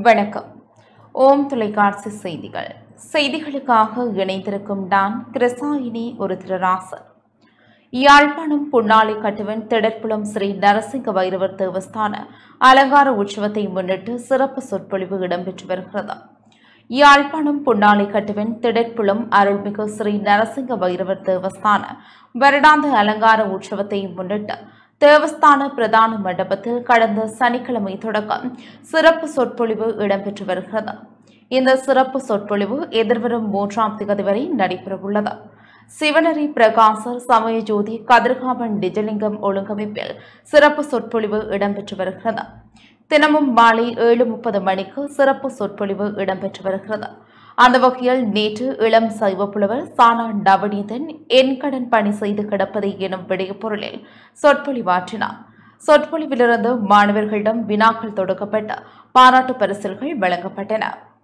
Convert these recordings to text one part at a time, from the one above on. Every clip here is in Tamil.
வணக்கம் ஓம் தொலைக்காட்சி செய்திகள் செய்திகளுக்காக இணைந்திருக்கும் நான் கிருசாயினி ஒரு திருராசன் யாழ்ப்பாணம் புன்னாலை கட்டுவன் திடற்புலம் ஸ்ரீ நரசிங்க வைரவர் தேவஸ்தான அலங்கார உற்சவத்தை முன்னிட்டு சிறப்பு சொற்பொழிவு இடம்பெற்று வருகிறது யாழ்ப்பாணம் புன்னாலை கட்டுவன் திடற்புலம் அருள்மிகு ஸ்ரீ நரசிங்க வைரவர் தேவஸ்தான வருடாந்த அலங்கார உற்சவத்தை முன்னிட்டு தேவஸ்தான பிரதான மண்டபத்தில் கடந்த சனிக்கிழமை தொடக்கம் சிறப்பு சொற்பொழிவு இடம்பெற்று வருகிறது இந்த சிறப்பு சொற்பொழிவு எதிர்வரும் மூன்றாம் திகதி வரை நடைபெறவுள்ளது சிவனரி பிரகாசர் சமயஜோதி கதிர்காமன் நிஜலிங்கம் ஒழுங்கமைப்பில் சிறப்பு சொற்பொழிவு இடம்பெற்று வருகிறது தினமும் மாலை ஏழு முப்பது மணிக்கு சிறப்பு சொற்பொழிவு இடம்பெற்று வருகிறது அந்த வகையில் நேற்று இளம் சைவ புலவர் சானா நவநீதன் என் கடன் பணி செய்து கிடப்பதை எனும் விடயப்பொருளில் சொற்பொழிவாற்றினார் சொற்பொழிவிலிருந்து மாணவர்களிடம் வினாக்கள் தொடுக்கப்பட்டு பாராட்டு பரிசில்கள் வழங்கப்பட்டன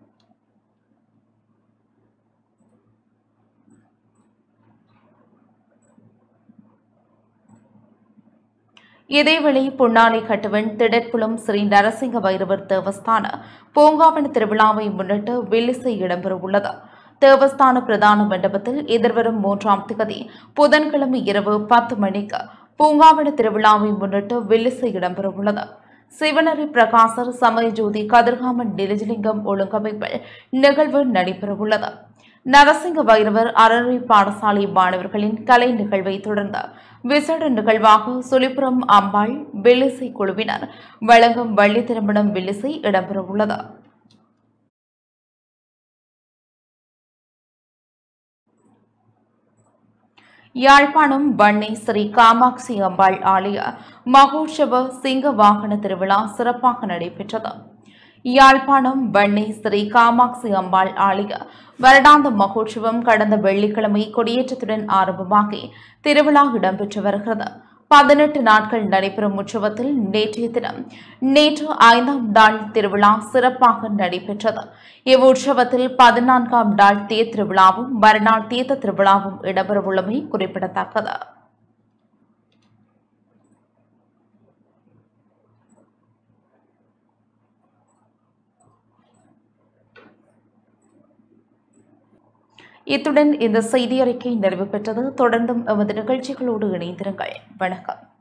இதேவேளை பொன்னாலை கட்டுவன் திடற்புலம் ஸ்ரீ நரசிங்க வைரவர் தேவஸ்தான பூங்காவன திருவிழாவை முன்னிட்டு வில்லிசை இடம்பெறவுள்ளது தேவஸ்தான பிரதான மண்டபத்தில் எதிர்வரும் மூன்றாம் திகதி புதன்கிழமை இரவு பத்து மணிக்கு பூங்காவன திருவிழாவை முன்னிட்டு வில்லிசை இடம்பெறவுள்ளது சிவனரி பிரகாசர் சமயஜோதி கதிர்காமன் நிலஜலிங்கம் ஒழுங்கமைப்பில் நிகழ்வு நடைபெறவுள்ளது நரசிங்க வைரவர் அறநெறி பாடசாலை மாணவர்களின் கலை நிகழ்வை தொடர்ந்து விசேட நிகழ்வாக சுழிபுரம் அம்பாள் வில்லிசை குழுவினர் வழங்கும் வள்ளி திருமணம் வில்லிசை இடம்பெறவுள்ளது யாழ்ப்பாணம் வன்னி ஸ்ரீ காமாட்சி அம்பாள் ஆலய மகோற்சவ சிங்க வாகன திருவிழா சிறப்பாக நடைபெற்றது யாழ்ப்பாணம் வன்னி ஸ்ரீ காமாட்சி அம்பாள் ஆலய வருடாந்த மகோற்சவம் கடந்த வெள்ளிக்கிழமை கொடியேற்றத்துடன் ஆரம்பமாகி திருவிழா இடம்பெற்று வருகிறது பதினெட்டு நாட்கள் நடைபெறும் உற்சவத்தில் நேற்றைய தினம் நேற்று ஐந்தாம் நாள் திருவிழா சிறப்பாக நடைபெற்றது இவ்வுற்சவத்தில் பதினான்காம் நாள் தேர் திருவிழாவும் மறுநாள் தீர்த்த திருவிழாவும் இடம்பெறவுள்ளமை குறிப்பிடத்தக்கது இத்துடன் இந்த செய்தி அறிக்கை நிறைவு பெற்றது தொடர்ந்தும் எமது நிகழ்ச்சிகளோடு இணைந்திருங்கள் வணக்கம்